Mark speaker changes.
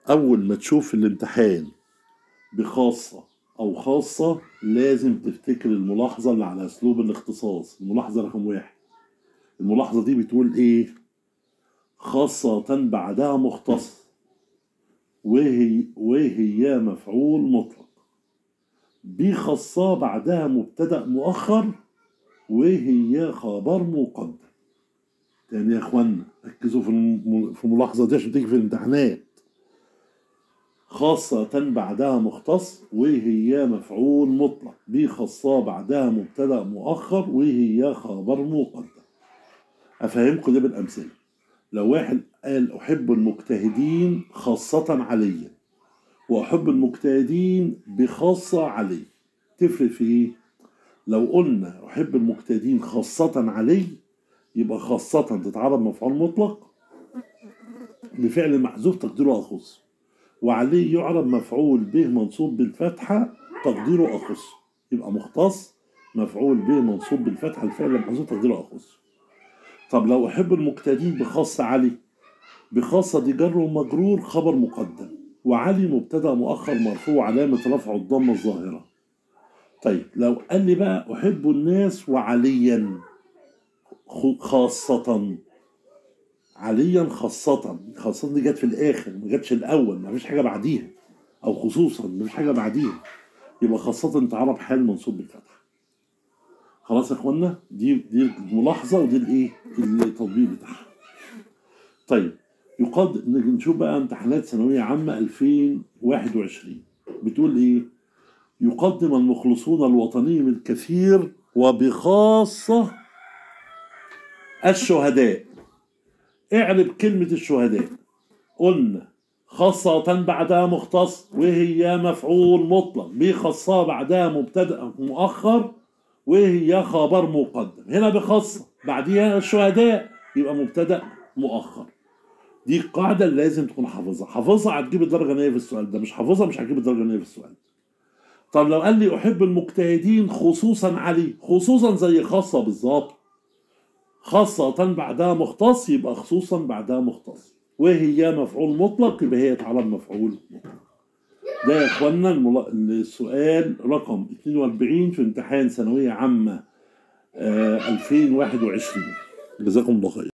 Speaker 1: أول ما تشوف الامتحان بخاصة أو خاصة لازم تفتكر الملاحظة اللي على أسلوب الاختصاص الملاحظة رقم واحد الملاحظة دي بتقول إيه خاصة بعدها مختص وهي وهي مفعول مطلق بخاصة بعدها مبتدأ مؤخر وهي خبر مقدم تاني يا اخوانا ركزوا في الم- في الملاحظة دي عشان تيجي في الامتحانات خاصة بعدها مختص وهي مفعول مطلق بخاصة بعدها مبتدأ مؤخر وهي خبر مقدم أفهمكم ده بالأمثلة لو واحد قال أحب المجتهدين خاصة عليا وأحب المجتهدين بخاصة علي تفرق في إيه؟ لو قلنا أحب المجتهدين خاصة علي يبقى خاصة تتعرض مفعول مطلق بفعل محذوف تقديره أخص وعليه يعرب مفعول به منصوب بالفتحة تقديره أخص يبقى مختص مفعول به منصوب بالفتحة الفعل محذوف تقديره أخص طب لو أحب المجتهدين بخاصة علي بخاصة دي جر ومجرور خبر مقدم وعلي مبتدأ مؤخر مرفوع علامة رفع الضمة الظاهرة طيب لو قال لي بقى أحب الناس وعليا خ- خاصة عليا خاصة خاصة دي جت في الآخر ما جاتش الأول ما فيش حاجة بعديها أو خصوصا ما فيش حاجة بعديها يبقى خاصة تعرب حال منصوب بالفتحة خلاص يا اخوانا دي دي ملاحظة ودي الايه التطبيق بتاعها طيب يقد نيجي نشوف بقى امتحانات ثانوية عامة 2021 بتقول ايه يقدم المخلصون الوطنيين الكثير وبخاصة الشهداء اعرب كلمة الشهداء قلنا خاصة بعدها مختص وهي مفعول مطلق بخاصة بعدها مبتدأ مؤخر وهي خبر مقدم هنا بخاصة بعديها الشهداء يبقى مبتدأ مؤخر دي القاعدة اللي لازم تكون حافظها حافظها هتجيب الدرجة النهائية في السؤال ده مش حافظها مش هتجيب الدرجة النهائية في السؤال ده طب لو قال لي أحب المجتهدين خصوصا علي خصوصا زي خاصة بالظبط خاصة بعدها مختص يبقى خصوصا بعدها مختص وهي مفعول مطلق يبقى هي تعرب مفعول مطلق ده يا اخوانا الملا- السؤال رقم 42 في امتحان ثانوية عامة آه، 2021 جزاكم الله خير